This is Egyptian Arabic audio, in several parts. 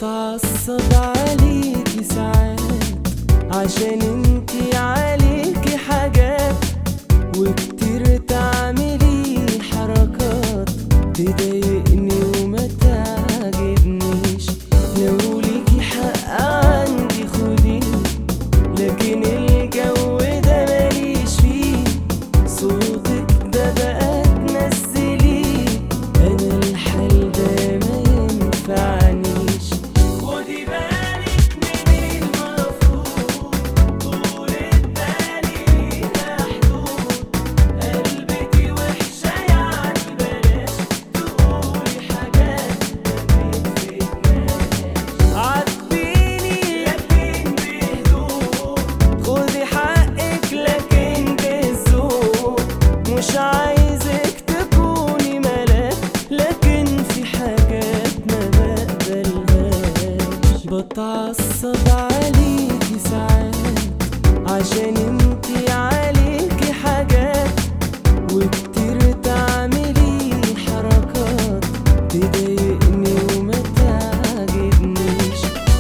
بتعصب عليكي ساعات عشان انتي عليكي حاجات وكتير تعملي حركات تضايقني وما تعجبنيش لو ليكي حق عندي خديه لكن الجو ده ماليش فيه صوتك ده بقى تنزليه انا الحال ده ما ينفعنيش خدي بالك من المفروض طول التاني ليها حدود قلبك وحشة يعني بلاش تقولي حاجات ما بتفيدناش عاتبيني لكن بهدوء خدي حقك لكن بذوق مش عايزك تكوني ملاك لكن في حاجات ما بقبلهاش بتعصب عليكي ساعات عشان انتي عليكي حاجات وكتير تعملي حركات تضايقني وما تعجبنيش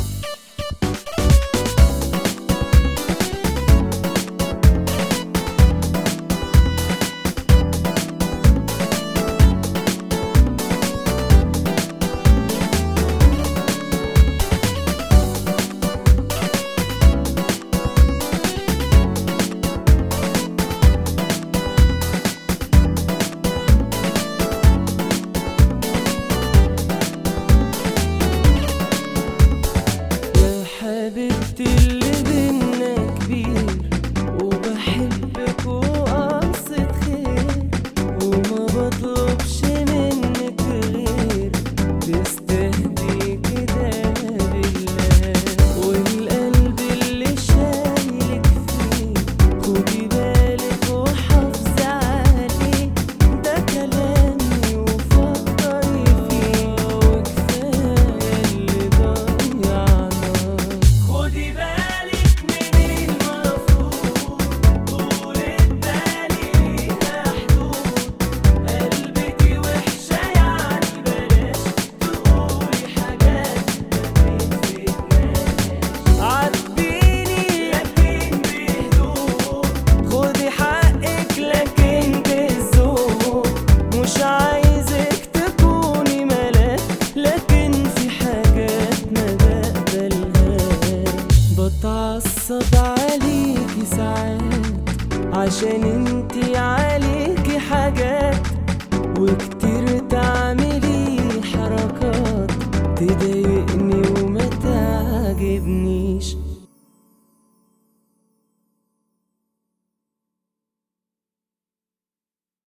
يا حبيبتي اللي بينا كبير وبحبك وقصد خير وما بطلبش منك غير تستهدي كده بالله والقلب اللي شايلك فيه خدي بالك وحافظي عليه ده كلامي وفكري فيه وكفاية اللي ضيعناه خدي بالك من المفروض طول التاني ليها حدود قلبك وحشة يعني بلاش تقولي حاجات ما بتفيدناش عاتبيني لكن بهدوء خدي حقك لكن بذوق مش عايزك تكوني ملاك لكن في حاجات ما بقبلهاش بتعصب عليكي ساعات عشان انتي عليكي حاجات وكتير تعملي حركات تضايقني وما تعجبنيش